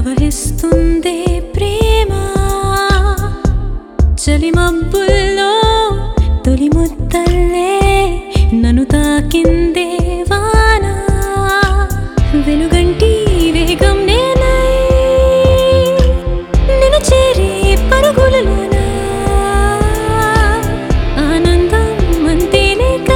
ప్రవహిస్తుందే ప్రేమ చలి మబ్బుల్లో తొలి ముద్దల్లే నన్ను తాకిందే వాన వెలుగంటి వేగం నేనై నిన్ను చేరే పరుగులలోన ఆనందం అంతేనేగా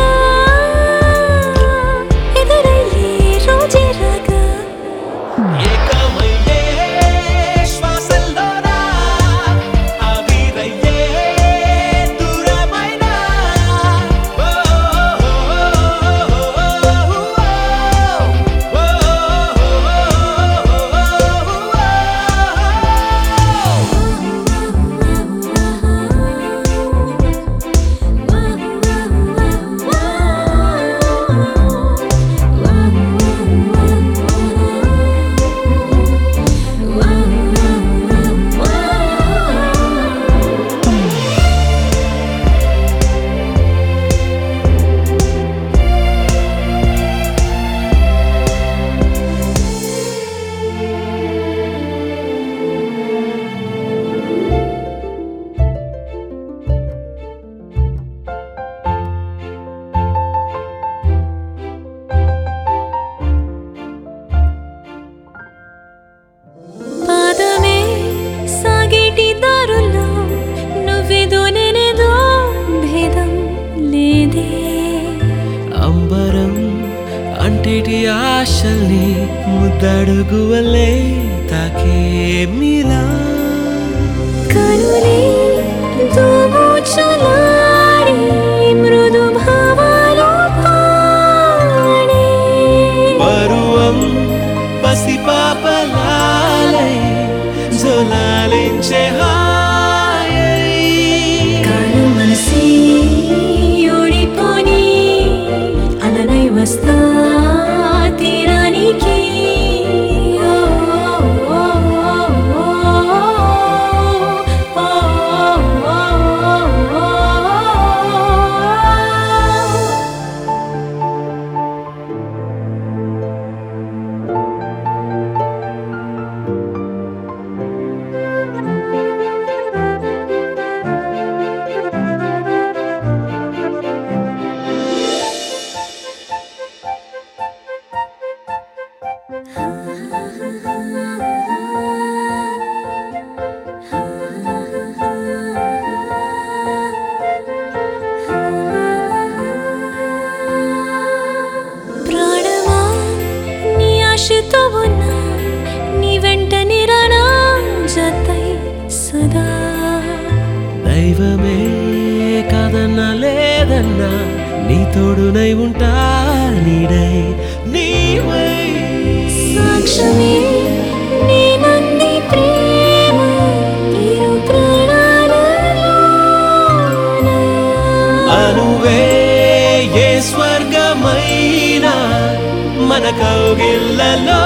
ఎదురయ్యే రోజే రాగా ఏకమయ్యే శ్వాసల్లోనా ఆవిరయ్యే దూరమైనా ఓ పాదమే సాగేటి దారుల్లో నువ్వేదో నేనేదో భేదం లేదే అంబరం అంటిటి ఆశల్ని ముద్దడుగు వల్లే తాకే మిలా కనులే దోబూచులాడి మృదు భావాలు పాడే పరువం పసిపాపలాలై జొలాలించే హాయై కాలం మనసి ఓడిపోని అలనై వస్తా తీరానికి ఓ, ఓ, ఓ, ఓ, ఓ, ఓ, ఓ, ఓ. ప్రాణమా నీ ఆశతో ఉన్నా నీ వెంట నిరానా జతై సదా దైవమే కాదన్నా లేదన్నా నీ తోడునై ఉంటా నీడై నీవై సాక్ష్యమే నీ నంది ప్రేమ ఇరు ప్రాణాలలోన. అనువే ఏ స్వర్గమైనా మన కౌగిళ్ళలో